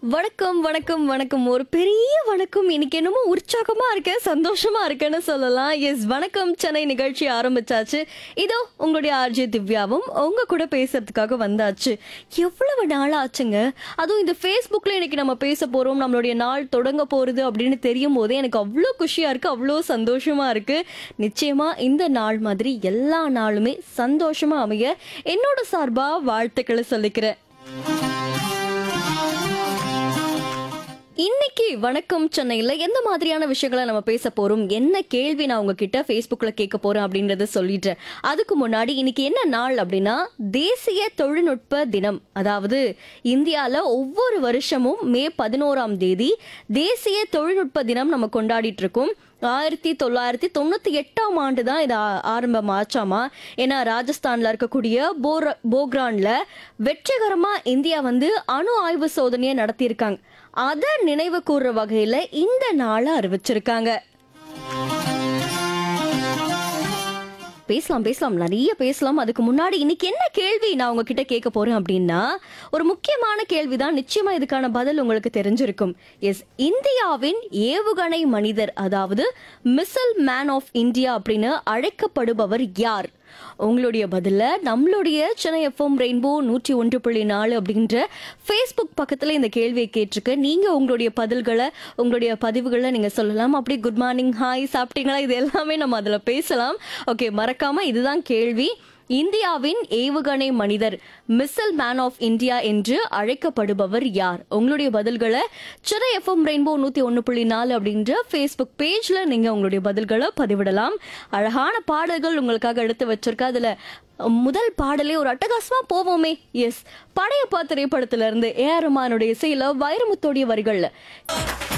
வணக்கம் வணக்கம் வணக்கம் ஒரு பெரிய வணக்கம் இன்னைக்கு என்னமோ உற்சாகமா இருக்கேன் சந்தோஷமா இருக்கேன்னு சொல்லலாம் எஸ் வணக்கம் சென்னை நிகழ்ச்சி ஆரம்பிச்சாச்சு இதோ உங்களுடைய ஆர்ஜே திவ்யாவும் உங்க கூட பேசுறதுக்காக வந்தாச்சு எவ்வளவு நாள் ஆச்சுங்க அதுவும் இந்த ஃபேஸ்புக்ல இன்னைக்கு நம்ம பேச போறோம் நம்மளுடைய நாள் தொடங்க போறது அப்படின்னு தெரியும் போதே எனக்கு அவ்வளோ குஷியா இருக்கு அவ்வளோ சந்தோஷமா இருக்கு நிச்சயமா இந்த நாள் மாதிரி எல்லா நாளுமே சந்தோஷமா அமைய என்னோட சார்பா வாழ்த்துக்களை சொல்லிக்கிறேன் இன்னைக்கு வணக்கம் சென்னையில் எந்த மாதிரியான விஷயங்களை நம்ம பேச போறோம் என்ன கேள்வி நான் உங்ககிட்ட ஃபேஸ்புக்ல கேட்க போறேன் அப்படின்றத சொல்லிட்டேன் அதுக்கு முன்னாடி இன்னைக்கு என்ன நாள் அப்படின்னா தேசிய தொழில்நுட்ப தினம் அதாவது இந்தியால ஒவ்வொரு வருஷமும் மே பதினோராம் தேதி தேசிய தொழில்நுட்ப தினம் நம்ம கொண்டாடிட்டு இருக்கோம் ஆயிரத்தி தொள்ளாயிரத்தி தொண்ணூத்தி எட்டாம் ஆண்டு தான் இது ஆ- ஆரம்பமாச்சாமா ஏன்னா ராஜஸ்தான்ல இருக்கக்கூடிய போர் போக்ரான்ல வெற்றிகரமா இந்தியா வந்து அணு ஆய்வு சோதனையை நடத்தியிருக்காங்க அதை நினைவு கூறுற வகையில இந்த நாளை அறிவிச்சிருக்காங்க பேசலாம் பேசலாம் நிறைய பேசலாம் அதுக்கு முன்னாடி இன்னைக்கு என்ன கேள்வி நான் உங்ககிட்ட கேட்க போறேன் அப்படின்னா ஒரு முக்கியமான கேள்விதான் நிச்சயமா இதுக்கான பதில் உங்களுக்கு தெரிஞ்சிருக்கும் எஸ் இந்தியாவின் ஏவுகணை மனிதர் அதாவது மிசைல் மேன் ஆஃப் இந்தியா அப்படின்னு அழைக்கப்படுபவர் யார் உங்களுடைய பதில நம்மளுடைய சென்னை எஃப்எம் ரெயின்போ நூற்றி ஒன்று புள்ளி நாலு அப்படின்ற ஃபேஸ்புக் பக்கத்தில் இந்த கேள்வியை கேட்டிருக்கு நீங்கள் உங்களுடைய பதில்களை உங்களுடைய பதிவுகளை நீங்கள் சொல்லலாம் அப்படி குட் மார்னிங் ஹாய் சாப்பிட்டீங்களா இது எல்லாமே நம்ம அதில் பேசலாம் ஓகே மறக்காம இதுதான் கேள்வி இந்தியாவின் ஏவுகணை மனிதர் மிசைல் மேன் ஆஃப் இந்தியா என்று அழைக்கப்படுபவர் யார் உங்களுடைய பதில்களை சென்னை எஃப்எம் ரெயின்போ நூற்றி ஒன்று புள்ளி நாலு அப்படின்ற ஃபேஸ்புக் பேஜில் நீங்கள் உங்களுடைய பதில்களை பதிவிடலாம் அழகான பாடல்கள் உங்களுக்காக எடுத்து வச்சிருக்கா அதில் முதல் பாடலே ஒரு அட்டகாசமா போவோமே எஸ் படையப்பா திரைப்படத்துல இருந்து ஏஆர் ரஹ்மானுடைய இசையில வைரமுத்தோடைய வரிகள்ல